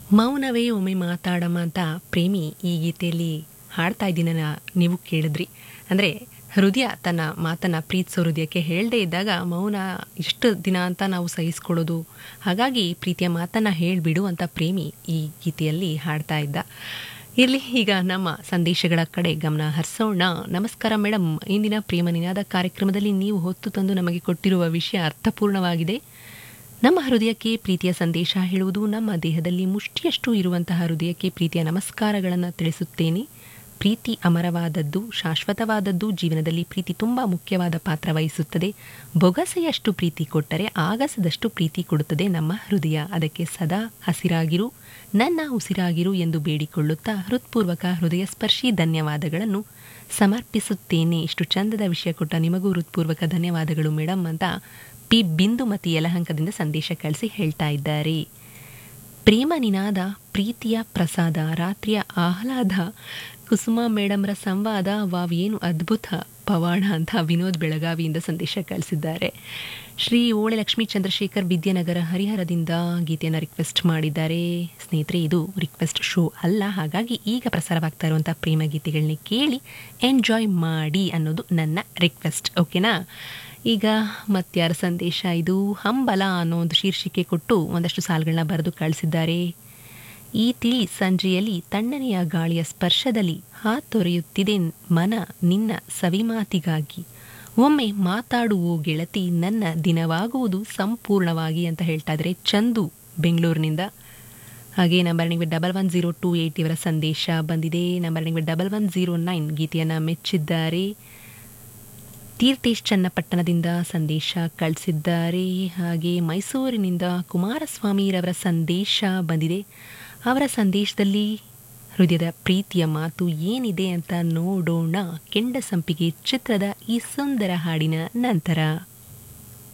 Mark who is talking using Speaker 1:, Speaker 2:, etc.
Speaker 1: ಮೌನವೇ ಒಮ್ಮೆ ಮಾತಾಡಮ್ಮ ಅಂತ ಪ್ರೇಮಿ ಈ ಗೀತೆಯಲ್ಲಿ ಹಾಡ್ತಾ ಇದ್ದೀನ ನೀವು ಕೇಳಿದ್ರಿ ಅಂದರೆ ಹೃದಯ ತನ್ನ ಮಾತನ್ನು ಪ್ರೀತಿಸೋ ಹೃದಯಕ್ಕೆ ಹೇಳದೇ ಇದ್ದಾಗ ಮೌನ ಇಷ್ಟು ದಿನ ಅಂತ ನಾವು ಸಹಿಸ್ಕೊಳ್ಳೋದು ಹಾಗಾಗಿ ಪ್ರೀತಿಯ ಮಾತನ್ನು ಹೇಳಿಬಿಡು ಅಂತ ಪ್ರೇಮಿ ಈ ಗೀತೆಯಲ್ಲಿ ಹಾಡ್ತಾ ಇದ್ದ ಇರಲಿ ಈಗ ನಮ್ಮ ಸಂದೇಶಗಳ ಕಡೆ ಗಮನ ಹರಿಸೋಣ ನಮಸ್ಕಾರ ಮೇಡಮ್ ಇಂದಿನ ಪ್ರೇಮ ನಿನಾದ ಕಾರ್ಯಕ್ರಮದಲ್ಲಿ ನೀವು ಹೊತ್ತು ತಂದು ನಮಗೆ ಕೊಟ್ಟಿರುವ ವಿಷಯ ಅರ್ಥಪೂರ್ಣವಾಗಿದೆ ನಮ್ಮ ಹೃದಯಕ್ಕೆ ಪ್ರೀತಿಯ ಸಂದೇಶ ಹೇಳುವುದು ನಮ್ಮ ದೇಹದಲ್ಲಿ ಮುಷ್ಟಿಯಷ್ಟು ಇರುವಂತಹ ಹೃದಯಕ್ಕೆ ಪ್ರೀತಿಯ ನಮಸ್ಕಾರಗಳನ್ನು ತಿಳಿಸುತ್ತೇನೆ ಪ್ರೀತಿ ಅಮರವಾದದ್ದು ಶಾಶ್ವತವಾದದ್ದು ಜೀವನದಲ್ಲಿ ಪ್ರೀತಿ ತುಂಬ ಮುಖ್ಯವಾದ ಪಾತ್ರ ವಹಿಸುತ್ತದೆ ಬೊಗಸೆಯಷ್ಟು ಪ್ರೀತಿ ಕೊಟ್ಟರೆ ಆಗಸದಷ್ಟು ಪ್ರೀತಿ ಕೊಡುತ್ತದೆ ನಮ್ಮ ಹೃದಯ ಅದಕ್ಕೆ ಸದಾ ಹಸಿರಾಗಿರು ನನ್ನ ಉಸಿರಾಗಿರು ಎಂದು ಬೇಡಿಕೊಳ್ಳುತ್ತಾ ಹೃತ್ಪೂರ್ವಕ ಹೃದಯ ಸ್ಪರ್ಶಿ ಧನ್ಯವಾದಗಳನ್ನು ಸಮರ್ಪಿಸುತ್ತೇನೆ ಇಷ್ಟು ಚಂದದ ವಿಷಯ ಕೊಟ್ಟ ನಿಮಗೂ ಹೃತ್ಪೂರ್ವಕ ಧನ್ಯವಾದಗಳು ಮೇಡಮ್ ಅಂತ ಪಿ ಬಿಂದುಮತಿ ಯಲಹಂಕದಿಂದ ಸಂದೇಶ ಕಳಿಸಿ ಹೇಳ್ತಾ ಇದ್ದಾರೆ ಪ್ರೇಮ ನಿನಾದ ಪ್ರೀತಿಯ ಪ್ರಸಾದ ರಾತ್ರಿಯ ಆಹ್ಲಾದ ಕುಸುಮ ಮೇಡಮ್ರ ಸಂವಾದ ವಾವ್ ಏನು ಅದ್ಭುತ ಪವಾಡ ಅಂತ ವಿನೋದ್ ಬೆಳಗಾವಿಯಿಂದ ಸಂದೇಶ ಕಳಿಸಿದ್ದಾರೆ ಶ್ರೀ ಓಳೆ ಲಕ್ಷ್ಮೀ ಚಂದ್ರಶೇಖರ್ ವಿದ್ಯಾನಗರ ಹರಿಹರದಿಂದ ಗೀತೆಯನ್ನು ರಿಕ್ವೆಸ್ಟ್ ಮಾಡಿದ್ದಾರೆ ಸ್ನೇಹಿತರೆ ಇದು ರಿಕ್ವೆಸ್ಟ್ ಶೋ ಅಲ್ಲ ಹಾಗಾಗಿ ಈಗ ಪ್ರಸಾರವಾಗ್ತಾ ಇರುವಂಥ ಪ್ರೇಮ ಗೀತೆಗಳನ್ನ ಕೇಳಿ ಎಂಜಾಯ್ ಮಾಡಿ ಅನ್ನೋದು ನನ್ನ ರಿಕ್ವೆಸ್ಟ್ ಓಕೆನಾ ಈಗ ಮತ್ಯಾರ ಸಂದೇಶ ಇದು ಹಂಬಲ ಅನ್ನೋ ಒಂದು ಶೀರ್ಷಿಕೆ ಕೊಟ್ಟು ಒಂದಷ್ಟು ಸಾಲುಗಳನ್ನ ಬರೆದು ಕಳಿಸಿದ್ದಾರೆ ಈ ತಿಳಿ ಸಂಜೆಯಲ್ಲಿ ತಣ್ಣನೆಯ ಗಾಳಿಯ ಸ್ಪರ್ಶದಲ್ಲಿ ಹಾತೊರೆಯುತ್ತಿದೆ ಮನ ನಿನ್ನ ಸವಿಮಾತಿಗಾಗಿ ಒಮ್ಮೆ ಮಾತಾಡುವು ಗೆಳತಿ ನನ್ನ ದಿನವಾಗುವುದು ಸಂಪೂರ್ಣವಾಗಿ ಅಂತ ಹೇಳ್ತಾ ಇದ್ದಾರೆ ಚಂದು ಬೆಂಗಳೂರಿನಿಂದ ಹಾಗೆ ನಂಬರ್ ನಿಮಗೆ double one zero two eight ಇವರ ಸಂದೇಶ ಬಂದಿದೆ ನಂಬರ್ ನಿಮಗೆ ಡಬಲ್ ಒನ್ ಜೀರೋ ನೈನ್ ಗೀತೆಯನ್ನು ಮೆಚ್ಚಿದ್ದಾರೆ ತೀರ್ಥೇಶ್ ಚನ್ನಪಟ್ಟಣದಿಂದ ಸಂದೇಶ ಕಳಿಸಿದ್ದಾರೆ ಹಾಗೆ ಮೈಸೂರಿನಿಂದ ಕುಮಾರಸ್ವಾಮಿರವರ ಸಂದೇಶ ಬಂದಿದೆ ಅವರ ಸಂದೇಶದಲ್ಲಿ ಹೃದಯದ ಪ್ರೀತಿಯ ಮಾತು ಏನಿದೆ ಅಂತ ನೋಡೋಣ ಕೆಂಡ ಸಂಪಿಗೆ ಚಿತ್ರದ ಈ ಸುಂದರ ಹಾಡಿನ ನಂತರ